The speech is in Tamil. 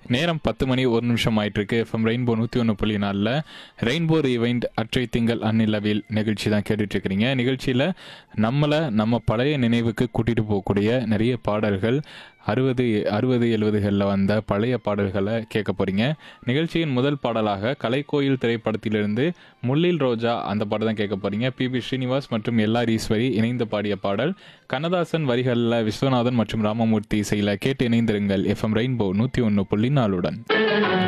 நேரம் பத்து மணி ஒரு நிமிஷம் ஆயிட்டு இருக்கு எஃப்எம் ரெயின்போ நூற்றி ஒன்று புள்ளி நாலில் ரெயின்போ ஈவெண்ட் அற்றை திங்கள் அந்நிலவில் நிகழ்ச்சி தான் கேட்டுட்டு இருக்கிறீங்க நிகழ்ச்சியில் நம்மளை நம்ம பழைய நினைவுக்கு கூட்டிகிட்டு போகக்கூடிய நிறைய பாடல்கள் அறுபது அறுபது எழுபதுகளில் வந்த பழைய பாடல்களை கேட்க போகிறீங்க நிகழ்ச்சியின் முதல் பாடலாக கலைக்கோயில் திரைப்படத்திலிருந்து முள்ளில் ரோஜா அந்த பாடல் தான் கேட்க போகிறீங்க பி பி ஸ்ரீனிவாஸ் மற்றும் எல்ஆர் ஈஸ்வரி இணைந்து பாடிய பாடல் கண்ணதாசன் வரிகளில் விஸ்வநாதன் மற்றும் ராமமூர்த்தி இசையில் கேட்டு இணைந்திருங்கள் எஃப்எம் ரெயின்போ நூற்றி ஒன்று புள்ளி நாலுடன்